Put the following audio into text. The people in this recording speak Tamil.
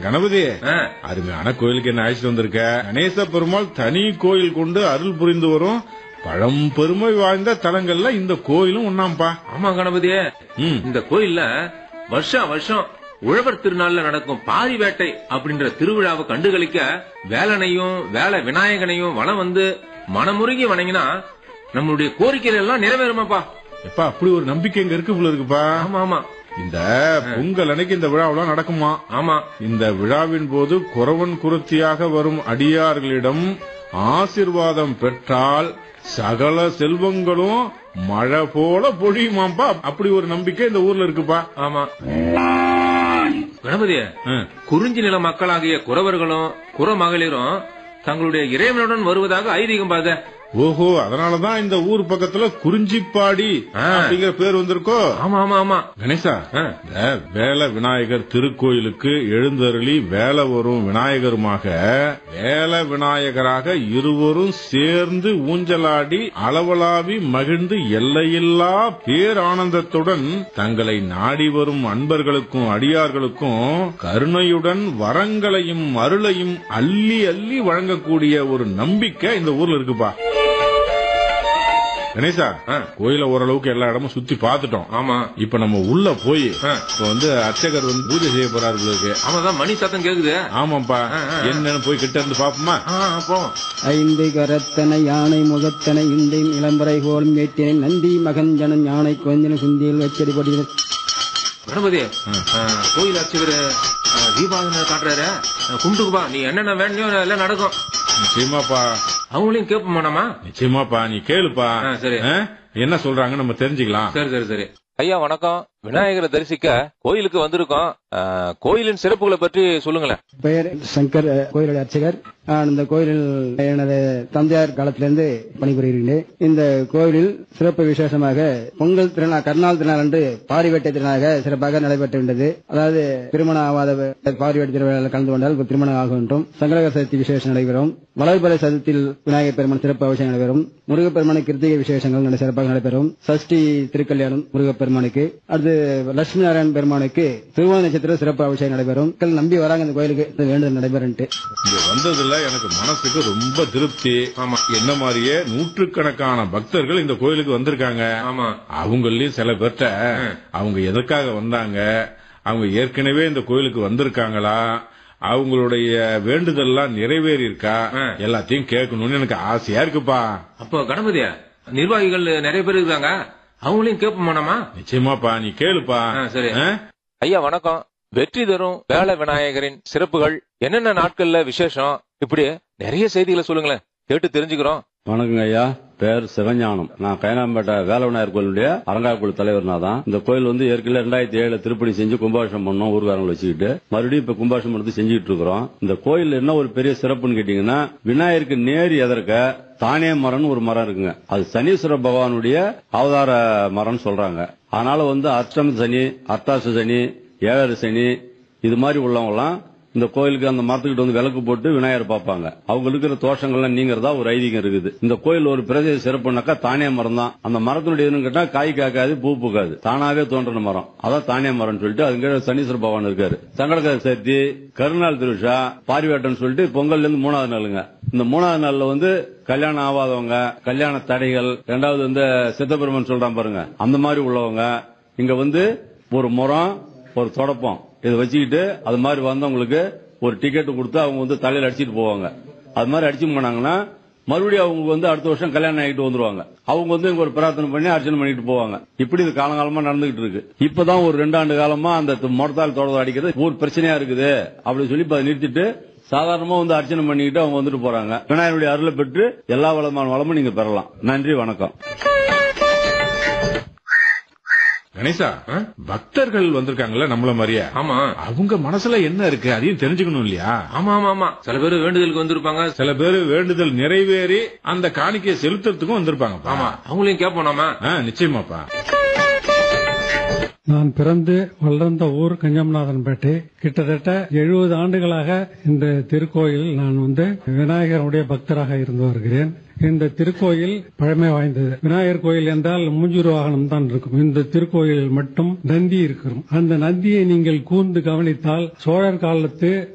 கணபதி ஆ, அருமையான கோயிலுக்கு என்ன அழைச்சிட்டு வந்திருக்க கணேச பெருமாள் தனி கோயில் கொண்டு அருள் புரிந்து வரும் பழம்பெருமை வாய்ந்த தலங்கள்ல இந்த கோயிலும் ஒண்ணாம்பா ஆமா கணபதியே ம் இந்த கோயில்ல வருஷா வருஷம் உழவர் திருநாள்ல நடக்கும் பாரி வேட்டை அப்படின்ற திருவிழாவை கண்டுகளிக்க வேலனையும் வேலை விநாயகனையும் வளம் வந்து மனமுருகி வணங்கினா நம்மளுடைய கோரிக்கைகள் எல்லாம் நிறைவேறுமாப்பா எப்பா அப்படி ஒரு நம்பிக்கை இங்க இருக்கு போல இருக்குப்பா ஆமா ஆமா இந்த பொங்கல் அன்னைக்கு இந்த விழாவெல்லாம் நடக்குமா ஆமா இந்த விழாவின் போது குறவன் குருத்தியாக வரும் அடியார்களிடம் ஆசிர்வாதம் பெற்றால் சகல செல்வங்களும் மழை போல பொழியுமாம்பா அப்படி ஒரு நம்பிக்கை இந்த ஊர்ல இருக்குப்பா ஆமா கணபதியே ஆ. குறிஞ்சி நில மக்களாகிய குறவர்களும் குற மகளிரும் தங்களுடைய இறைவனுடன் வருவதாக ஐதீகம் பாத ஓஹோ அதனாலதான் இந்த ஊர் பக்கத்துல குறிஞ்சிப்பாடி ஆ. அப்படிங்கிற பேர் வந்திருக்கோ ஆமா ஆமா ஆமா கணேசா ஆ. இந்த வேல விநாயகர் திருக்கோயிலுக்கு எழுந்தருளி வேலை வரும் விநாயகருமாக வேல விநாயகராக இருவரும் சேர்ந்து ஊஞ்சலாடி அளவலாவி மகிழ்ந்து எல்லையில்லா பேரானந்தத்துடன் தங்களை நாடி வரும் அன்பர்களுக்கும் அடியார்களுக்கும் கருணையுடன் வரங்களையும் அருளையும் அள்ளி அள்ளி வழங்கக்கூடிய ஒரு நம்பிக்கை இந்த ஊர்ல இருக்குப்பா கணேசா ஆ. கோயில ஓரளவுக்கு எல்லா இடமும் சுத்தி பார்த்துட்டோம் ஆமா இப்ப நம்ம உள்ள போய் ஆ. இப்ப வந்து அர்ச்சகர் வந்து பூஜை செய்ய போறாரு போல இருக்கு ஆமாதான் மணி சத்தம் கேக்குது ஆமாப்பா ஆ, ஆ, ஆ. என்னன்னு போய் கிட்ட இருந்து பாப்போமா ஆ, போவோம் ஐந்து கரத்தனை யானை முகத்தனை இந்தை இளம்பரை கோல் மேட்டினை நந்தி மகஞ்சனன் யானை கொஞ்சன குந்தியில் வச்சடி படிக்கிறது கணபதி ஆ, கோயில் அர்ச்சகர் தீபாவளி காட்டுறாரு ஆ, கும்பிட்டுக்குப்பா நீ என்னென்ன வேணுமோ எல்லாம் நடக்கும் நிச்சயமாப்பா அவங்களையும் கேட்போமா நம்ம நிச்சயமாப்பா நீ கேளுப்பா ஆ, சரி. ஆ? என்ன சொல்றாங்க நம்ம தெரிஞ்சுக்கலாம் சரி சரி சரி ஐயா வணக்கம் விநாயகரை தரிசிக்க கோயிலுக்கு வந்திருக்கோம் ஆ, கோயிலின் சிறப்புகளை பற்றி சொல்லுங்களேன் பெயர் சங்கர் அஹ், கோயிலுடைய அர்ச்சகர் நான் இந்த கோயிலில் எனது தந்தையார் காலத்திலிருந்து பணிபுரிகிறேன் இந்த கோயிலில் சிறப்பு விசேஷமாக பொங்கல் திருநாள் கருநாள் திருநாள் அன்று பாரிவேட்டை திருநாளாக சிறப்பாக நடைபெற்றுள்ளது அதாவது திருமணம் ஆகாத பாரிவேட்டை திருவிழாவில் கலந்து கொண்டால் திருமணம் ஆகும் என்றும் சங்கரக சதுர்த்தி விசேஷம் நடைபெறும் வளர்பறை சதுர்த்தியில் விநாயகர் பெருமான் சிறப்பு அவசியம் நடைபெறும் முருகப்பெருமான கிருத்திகை விசேஷங்கள் நட- சிறப்பாக நடைபெறும் சஷ்டி திருக்கல்யாணம் முருகப்பெருமானுக்கு அடுத்து லட்சுமி நாராயண பெருமானுக்கு திருவோண நட்சத்திர சிறப்பு அபிஷேகம் நடைபெறும் மக்கள் நம்பி வராங்க இந்த கோயிலுக்கு இது வேண்டுதல் நடைபெறும்ட்டு இங்க வந்ததுல எனக்கு மனசுக்கு ரொம்ப திருப்தி ஆமா. என்ன மாதிரியே நூற்றுக்கணக்கான பக்தர்கள் இந்த கோயிலுக்கு வந்திருக்காங்க ஆமா அவங்களையும் சில பேர்ட்ட அவங்க எதற்காக வந்தாங்க அவங்க ஏற்கனவே இந்த கோயிலுக்கு வந்திருக்காங்களா அவங்களுடைய வேண்டுதல்லாம் நிறைவேறி இருக்கா ஆ. எல்லாத்தையும் கேட்கணும்னு எனக்கு ஆசையா இருக்குப்பா அப்போ கணபதியா நிர்வாகிகள் நிறைய பேர் இருக்காங்க அவங்களையும் கேட்போமா நம்ம நிச்சயமாப்பா நீ கேளுப்பா ஆ, சரி. ஆ? ஐயா வணக்கம் வெற்றி தரும் வேலை விநாயகரின் சிறப்புகள் என்னென்ன நாட்கள்ல விசேஷம் இப்படி நிறைய செய்திகளை சொல்லுங்களேன் கேட்டு தெரிஞ்சுக்கிறோம் வணக்கங்க ஐயா பேர் சிவஞானம் நான் கயனாம்பேட்டை வேலவநாயர் கோயிலுடைய அரங்காக்குழு தலைவர்னா தான் இந்த கோயில் வந்து ஏற்கனவே ரெண்டாயிரத்தி ஏழுல திருப்பணி செஞ்சு கும்பாபிஷம் பண்ணோம் ஊர்காரங்களை வச்சுக்கிட்டு மறுபடியும் இப்ப கும்பாபிஷம் எடுத்து செஞ்சுட்டு இருக்கிறோம் இந்த கோயில் என்ன ஒரு பெரிய சிறப்புன்னு கேட்டீங்கன்னா விநாயகருக்கு நேர் எதற்க தானே மரம்னு ஒரு மரம் இருக்குங்க அது சனீஸ்வர பகவானுடைய அவதார மரம்னு சொல்றாங்க அதனால வந்து அஷ்டம சனி அர்த்தாச சனி ஏழரை சனி இது மாதிரி உள்ளவங்கலாம் இந்த கோயிலுக்கு அந்த மரத்துக்கிட்ட வந்து விளக்கு போட்டு விநாயகர் பார்ப்பாங்க அவங்க இருக்கிற தோஷங்கள்லாம் நீங்கிறதா ஒரு ஐதீகம் இருக்குது இந்த கோயில் ஒரு பிரதேச சிறப்புனாக்கா தானே மரம் தான் அந்த மரத்தினுடைய இதுன்னு கேட்டா காய் காக்காது பூ பூக்காது தானாவே தோன்றின மரம் அதான் தானே மரம்னு சொல்லிட்டு அதுங்க சனீஸ்வர பகவான் இருக்காரு சங்கடகர சதுர்த்தி கருநாள் திருவிழா பாரிவேட்டம்னு சொல்லிட்டு பொங்கல்ல இருந்து மூணாவது நாளுங்க இந்த மூணாவது நாள்ல வந்து கல்யாணம் ஆகாதவங்க கல்யாண தடைகள் ரெண்டாவது வந்து சித்தபெருமன் சொல்றான் பாருங்க அந்த மாதிரி உள்ளவங்க இங்க வந்து ஒரு முறம் ஒரு தொடப்பம் இதை வச்சுக்கிட்டு அது மாதிரி வந்தவங்களுக்கு ஒரு டிக்கெட் கொடுத்து அவங்க வந்து தலையில அடிச்சிட்டு போவாங்க அது மாதிரி அடிச்சு போனாங்கன்னா மறுபடியும் அவங்க வந்து அடுத்த வருஷம் கல்யாணம் ஆகிட்டு வந்துருவாங்க அவங்க வந்து இங்க ஒரு பிரார்த்தனை பண்ணி அர்ச்சனை பண்ணிட்டு போவாங்க இப்படி இது காலங்காலமா நடந்துகிட்டு இருக்கு இப்பதான் ஒரு ரெண்டாண்டு காலமா அந்த முறத்தால் தொடர்ந்து அடிக்கிறது ஊர் பிரச்சனையா இருக்குது அப்படின்னு சொல்லி இப்ப அதை நிறுத்திட்டு சாதாரணமா வந்து அர்ச்சனை பண்ணிக்கிட்டு அவங்க வந்துட்டு போறாங்க விநாயகருடைய அருளை பெற்று எல்லா வளமான வளமும் நீங்க பெறலாம் நன்றி வணக்கம் கணேசா பக்தர்கள் வந்திருக்காங்கல்ல நம்மள மாதிரியே ஆமா அவங்க மனசுல என்ன இருக்கு அதையும் தெரிஞ்சுக்கணும் இல்லையா ஆமா ஆமா ஆமா சில பேர் வேண்டுதலுக்கு வந்திருப்பாங்க சில பேர் வேண்டுதல் நிறைவேறி அந்த காணிக்கையை செலுத்துறதுக்கும் வந்திருப்பாங்க ஆமா அவங்களையும் கேட்போம் நாம நிச்சயமாப்பா நான் பிறந்து வளர்ந்த ஊர் கஞ்சம்நாதன்பேட்டை கிட்டத்தட்ட எழுபது ஆண்டுகளாக இந்த திருக்கோயில் நான் வந்து விநாயகருடைய பக்தராக இருந்து வருகிறேன் இந்த திருக்கோயில் பழமை வாய்ந்தது விநாயகர் கோயில் என்றால் மூஞ்சூர் வாகனம் தான் இருக்கும் இந்த திருக்கோயிலில் மட்டும் நந்தி இருக்கும் அந்த நந்தியை நீங்கள் கூர்ந்து கவனித்தால் சோழர் காலத்து